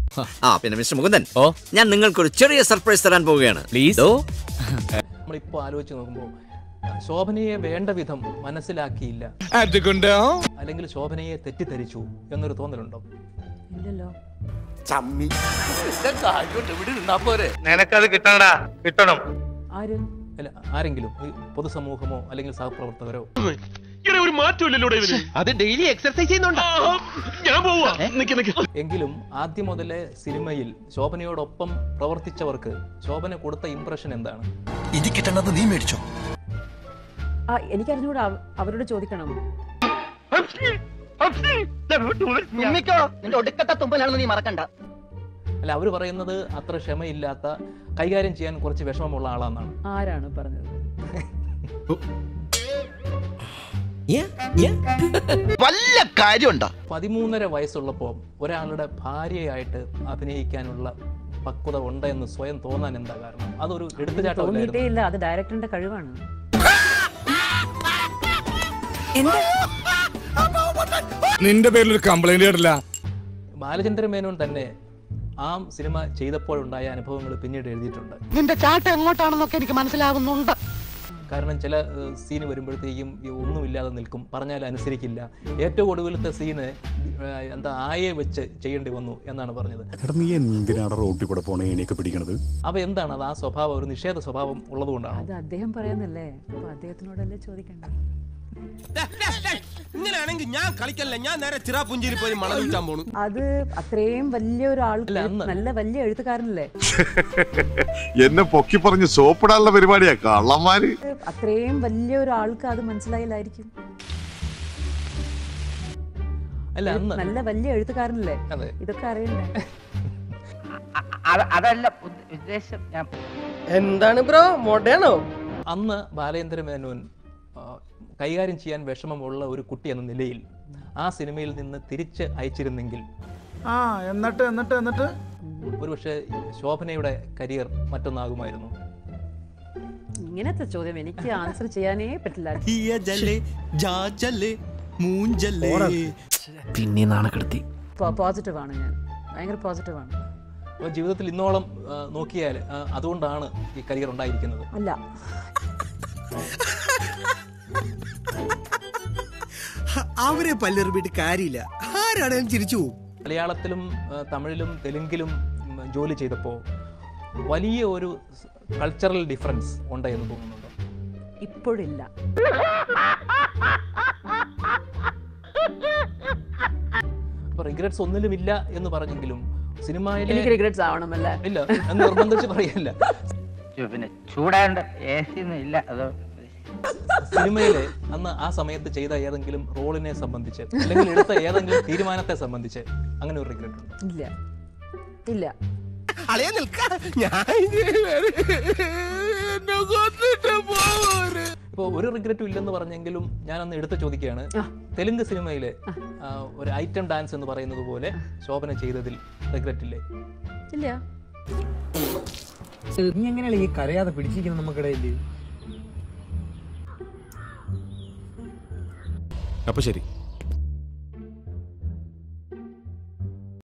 ആ പിന്നെ മിസ്റ്റർ മുകുന്ദൻ ഓ ഞാൻ നിങ്ങൾക്കൊരു ചെറിയ സർപ്രൈസ് തരാൻ പോവുകയാണ് പ്ലീസ് ദോ, നമ്മളിപ്പോൾ ആലോചിച്ച് നോക്കുമ്പോൾ ശോഭനയെ വേണ്ട വിധം മനസ്സിലാക്കിയില്ല അതുകൊണ്ടോ അല്ലെങ്കിൽ ശോഭനയെ തെറ്റിദ്ധരിച്ചു എന്നൊരു തോന്നലുണ്ടോ ഇല്ലല്ലോ നിനക്കത് കിട്ടണടാ കിട്ടണം ആര് അല്ല ആരെങ്കിലും ഈ പൊതുസമൂഹമോ അല്ലെങ്കിൽ സഹപ്രവർത്തകരോ ഒരു മാറ്റമില്ലല്ലോ അത് ഡെയിലി എക്സർസൈസ് ചെയ്യുന്നുണ്ടോ ഞാൻ പോവാ നിക്ക് നിക്ക് എങ്കിലും ആദ്യം മുതലേ സിനിമയിൽ ശോഭനയോടൊപ്പം പ്രവർത്തിച്ചവർക്ക് ശോഭന കൊടുത്ത ഇംപ്രഷൻ എന്താണ് ഇത് കിട്ടണത് നീ മേടിച്ചോ ആ എനിക്കറിഞ്ഞൂടാ അവ- അവരോട് ചോദിക്കണം തുമ്മിക്കോ നിന്റെ ഒടുക്കത്തെ തുമ്പലാണെന്ന് നീ മറക്കണ്ട അല്ല അവർ പറയുന്നത് അത്ര ക്ഷമയില്ലാത്ത കൈകാര്യം ചെയ്യാൻ കുറച്ച് വിഷമമുള്ള ആളാണെന്നാണ് ആരാണ് പറഞ്ഞത് വല്ല കാര്യമുണ്ടോ പതിമൂന്നര വയസ്സുള്ളപ്പോൾ ഒരാളുടെ ഭാര്യയായിട്ട് അഭിനയിക്കാനുള്ള പക്വത ഉണ്ട് എന്ന് സ്വയം തോന്നാൻ എന്താ കാരണം അതൊരു തോന്നിയിട്ടേ എടുത്തുചാട്ടമില്ലായിരുന്നു ഇല്ല അത് ഡയറക്ടറിന്റെ കഴിവാണ് നിന്റെ പേരിൽ ഒരു കംപ്ലൈന്റ് കേട്ടില്ല ബാലചന്ദ്ര മേനോൻ തന്നെ ആ സിനിമ ചെയ്തപ്പോഴുണ്ടായ അനുഭവങ്ങൾ പിന്നീട് എഴുതിയിട്ടുണ്ട് നിന്റെ ചാട്ട എങ്ങോട്ടാണെന്നൊക്കെ എനിക്ക് മനസ്സിലാകുന്നുണ്ട് കാരണം ചില സീന് വരുമ്പോഴത്തേക്കും ഈ ഒന്നുമില്ലാതെ നിൽക്കും പറഞ്ഞാൽ അനുസരിക്കില്ല ഏറ്റവും ഒടുവിലത്തെ സീന് എന്താ ആയെ വെച്ച് ചെയ്യേണ്ടി വന്നു എന്നാണ് പറഞ്ഞത് എടാ നീ എന്തിനാണ് റോട്ടിൽ കൂടെ പോണ ഏണിയൊക്കെ പിടിക്കണത് അപ്പോൾ എന്താണ് അത് ആ സ്വഭാവം ഒരു നിഷേധ സ്വഭാവം ഉള്ളതുകൊണ്ടാണ് അത് അദ്ദേഹം പറയാന്നല്ലേ അപ്പൊ അദ്ദേഹത്തിനോടല്ലേ ചോദിക്കണ്ടേ ഇങ്ങനെയാണെങ്കിൽ ഞാൻ കളിക്കല്ല ഞാൻ നേരെ ചിറാപുഞ്ചിരി പോയി മണൽ വിറ്റാൻ പോണു അത് അത്രയും വലിയ ഒരാൾ അല്ല, അന്ന്. നല്ല വലിയ എഴുത്തുകാരനല്ലേ എന്നെ പൊക്കി പറഞ്ഞ് സോപ്പിടാനുള്ള പരിപാടിയാ കള്ളന്മാര് അത്രയും വലിയ ഒരാൾക്ക് അത് മനസ്സിലായില്ലായിരിക്കും അല്ല അന്ന് നല്ല വലിയ എഴുത്തുകാരനല്ലേ അതെ ഇതൊക്കെ അറിയണ്ടേ അതല്ല ഉദ്ദേശം ഞാൻ എന്താണ് ബ്രോ മൊടയാണോ അന്ന് ബാലേന്ദ്ര മേനോൻ ആ, കൈകാര്യം ചെയ്യാൻ വിഷമമുള്ള ഒരു കുട്ടി എന്ന നിലയിൽ ആ സിനിമയിൽ നിന്ന് തിരിച്ച് അയച്ചിരുന്നെങ്കിൽ ആ എന്നിട്ട് എന്നിട്ട് എന്നിട്ട് ഒരുപക്ഷെ ശോഭനയുടെ കരിയർ മറ്റൊന്നാകുമായിരുന്നു ഇങ്ങനത്തെ ചോദ്യം എനിക്ക് ആൻസർ ചെയ്യാനേ പറ്റില്ല പിന്നെ നാണക്കെടുത്തി പോസിറ്റീവ് ആണ് ഞാൻ ഭയങ്കര പോസിറ്റീവ് ആണ് അപ്പോൾ ജീവിതത്തിൽ ഇന്നോളം ആ, നോക്കിയാൽ ആ, അതുകൊണ്ടാണ് ഈ കരിയർ ഉണ്ടായിരിക്കുന്നത് അല്ല അവരെ പല്ലെറിഞ്ഞിട്ട് കാര്യമില്ല ആരാണേലും ചിരിച്ചു പോകും മലയാളത്തിലും ആ, തമിഴിലും തെലുങ്കിലും ഉം, ജോലി ചെയ്തപ്പോൾ വലിയ ഒരു കൾച്ചറൽ ഡിഫറൻസ് ഉണ്ട് എന്ന് തോന്നുന്നുണ്ടോ ഇപ്പോഴില്ല അപ്പോൾ റിഗ്രറ്റ്സ് ഒന്നിലുമില്ല എന്ന് പറഞ്ഞെങ്കിലും സിനിമയിലെ എനിക്ക് റിഗ്രറ്റ്സ് ആവണമല്ലേ ഇല്ല എന്ന് നിർബന്ധിച്ച് പറയല്ല പിന്നെ ചൂടാണ്ട് എ സി ഒന്നും ഇല്ല അതോ സിനിമയിലെ അന്ന് ആ സമയത്ത് ചെയ്ത ഏതെങ്കിലും റോളിനെ സംബന്ധിച്ച് അല്ലെങ്കിൽ എടുത്ത ഏതെങ്കിലും തീരുമാനത്തെ സംബന്ധിച്ച് അങ്ങനെ ഒരു റിഗ്രറ്റ് ഉണ്ട് ഇല്ല ഇല്ല അളയാ നിൽക്ക ഞാൻ എന്നെ കൊന്നിട്ട് പോവര് ഇപ്പോൾ ഒരു റിഗ്രറ്റും ഇല്ലെന്ന് പറഞ്ഞെങ്കിലും ഞാൻ അന്ന് എടുത്ത് ചോദിക്കുകയാണ് ആ. തെലുങ്ക് സിനിമയിലെ ആ, ഒരു ഐറ്റം ഡാൻസ് എന്ന് പറയുന്നത് പോലെ ശോഭന ചെയ്തതിൽ റിഗ്രറ്റ് ഇല്ലേ ഇല്ല നീ എങ്ങനെയാണ് ഈ കരയാതെ പിടിച്ചിരിക്കുന്നത് നമുക്കിടയിൽ അപ്പൊ ശരി